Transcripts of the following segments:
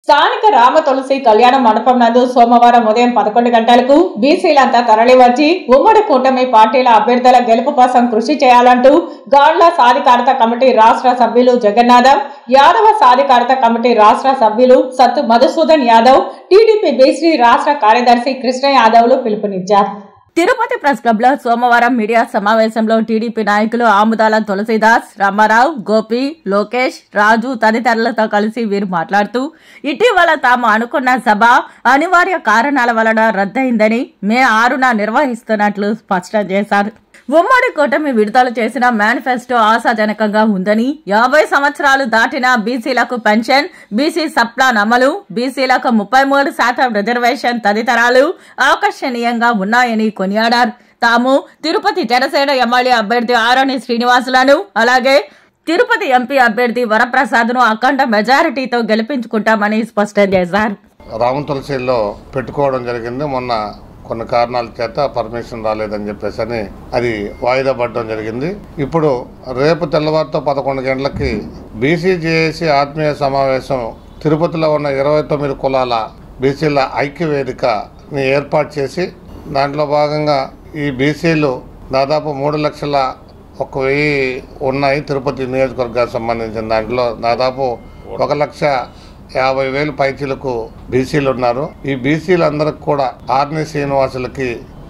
స్థానిక రామ తులసి కళ్యాణ మండపం నందు సోమవారం ఉదయం పదకొండు గంటలకు బీసీలంతా తరలివచ్చి ఉమ్మడి కూటమి పార్టీల అభ్యర్థుల గెలుపు కోసం కృషి చేయాలంటూ గాడ్ల సాధికారత కమిటీ రాష్ట్ర సభ్యులు జగన్నాథం యాదవ సాధికారత కమిటీ రాష్ట్ర సభ్యులు సత్తు మధుసూదన్ యాదవ్ టీడీపీ బీసీ రాష్ట్ర కార్యదర్శి కృష్ణ యాదవ్లు పిలుపునిచ్చారు తిరుపతి ప్రెస్ క్లబ్ లో సోమవారం మీడియా సమావేశంలో టీడీపీ నాయకులు ఆముదాల తులసీదాస్ రామారావు గోపి లోకేష్ రాజు తదితరులతో కలిసి వీరు మాట్లాడుతూ ఇటీవల తాము అనుకున్న సభ అనివార్య కారణాల వలన రద్దయిందని మే ఆరున నిర్వహిస్తున్నట్లు స్పష్టం చేశారు ఉమ్మడి కూటమి విడుదల చేసిన మేనిఫెస్టో ఆశాజనకంగా ఉందని యాభై సంవత్సరాలు దాటిన బీసీలకు పెన్షన్ బీసీ సప్లాన్ అమలు బీసీలకు ముప్పై మూడు శాతం రిజర్వేషన్ తదితరాలు ఆకర్షణీయంగా ఉన్నాయని కొనియాడారు తాము తిరుపతి జనసేన ఎమ్మెల్యే అభ్యర్థి ఆరణి శ్రీనివాసులను అలాగే తిరుపతి ఎంపీ అభ్యర్థి వరప్రసాద్ను అఖండ మెజారిటీతో గెలిపించుకుంటామని స్పష్టం చేశారు రామ తులసిలో పెట్టుకోవడం జరిగింది మొన్న కొన్ని కారణాల చేత పర్మిషన్ రాలేదని చెప్పేసి అని అది వాయిదా పడడం జరిగింది ఇప్పుడు రేపు తెల్లవారితో పదకొండు గంటలకి బీసీజేఏసీ ఆత్మీయ సమావేశం తిరుపతిలో ఉన్న ఇరవై తొమ్మిది కులాల బీసీల ఐక్య వేదికని ఏర్పాటు చేసి దాంట్లో భాగంగా ఈ బీసీలు దాదాపు మూడు లక్షల ఒక వెయ్యి ఉన్నాయి తిరుపతి నియోజకవర్గానికి సంబంధించిన దాంట్లో దాదాపు ఒక లక్ష యాభై వేలు పైచీలకు బీసీలు ఉన్నారు ఈ బీసీలందరికి కూడా ఆర్ని శ్రీనివాసులకి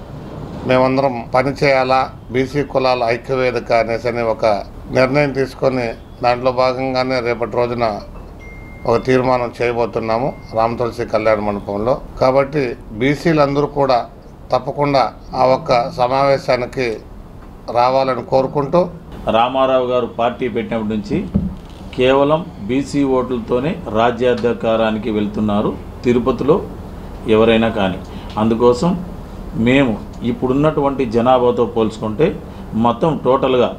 మేమందరం పని చేయాలా బీసీ కులాల ఐక్యవేదిక అనేసి అని ఒక నిర్ణయం తీసుకొని దాంట్లో భాగంగానే రేపటి రోజున ఒక తీర్మానం చేయబోతున్నాము రామ తులసి కళ్యాణ మండపంలో కాబట్టి బీసీలందరూ కూడా తప్పకుండా ఆ ఒక్క సమావేశానికి రావాలని కోరుకుంటూ రామారావు గారు పార్టీ పెట్టినప్పటి నుంచి కేవలం బీసీ ఓట్లతోనే రాజ్యాధికారానికి వెళ్తున్నారు తిరుపతిలో ఎవరైనా కానీ అందుకోసం మేము ఇప్పుడున్నటువంటి జనాభాతో పోల్చుకుంటే మొత్తం టోటల్గా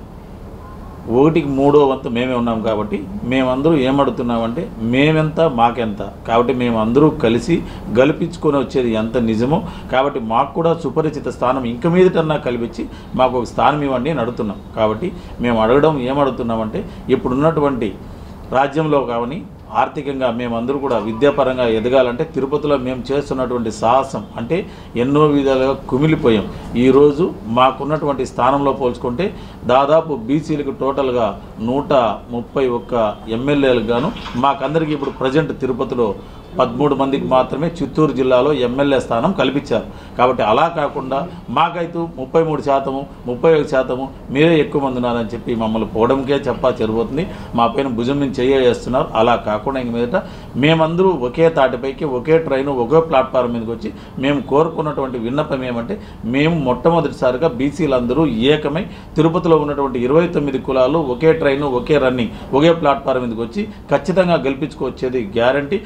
ఒకటికి మూడో వంతు మేమే ఉన్నాం కాబట్టి మేమందరూ ఏమడుతున్నామంటే మేమెంత మాకెంత కాబట్టి మేమందరూ కలిసి గెలిపించుకొని వచ్చేది ఎంత నిజమో కాబట్టి మాకు కూడా సుపరిచిత స్థానం ఇంక మీదటన్నా కల్పించి మాకు ఒక స్థానం ఇవ్వండి అని అడుగుతున్నాం కాబట్టి మేము అడగడం ఏమడుగుతున్నామంటే ఇప్పుడున్నటువంటి రాజ్యంలో కావని ఆర్థికంగా మేమందరూ కూడా విద్యాపరంగా ఎదగాలంటే తిరుపతిలో మేము చేస్తున్నటువంటి సాహసం అంటే ఎన్నో విధాలుగా కుమిలిపోయాం ఈరోజు మాకున్నటువంటి స్థానంలో పోల్చుకుంటే దాదాపు బీసీలకు టోటల్గా నూట ముప్పై ఒక్క ఎమ్మెల్యేలకు గాను మాకందరికీ ఇప్పుడు ప్రజెంట్ తిరుపతిలో పదమూడు మందికి మాత్రమే చిత్తూరు జిల్లాలో ఎమ్మెల్యే స్థానం కల్పించారు కాబట్టి అలా కాకుండా మాకైతే ముప్పై మూడు శాతము ముప్పై ఒక శాతము మీరే ఎక్కువ మంది ఉన్నారని చెప్పి మమ్మల్ని పోవడంకే చెప్పా చెరిపోతుంది మా పైన భుజం మీద చేస్తున్నారు అలా కాకుండా ఇంక మీదట మేమందరూ ఒకే తాటిపైకి ఒకే ట్రైన్ ఒకే ప్లాట్ఫామ్ మీదకి వచ్చి మేము కోరుకున్నటువంటి విన్నపం ఏమంటే మేము మొట్టమొదటిసారిగా బీసీలందరూ ఏకమై తిరుపతిలో ఉన్నటువంటి ఇరవై తొమ్మిది కులాలు ఒకే ట్రైన్ ఒకే రన్నింగ్ ఒకే ప్లాట్ఫామ్ మీదకి వచ్చి ఖచ్చితంగా గెలిపించుకొచ్చేది గ్యారంటీ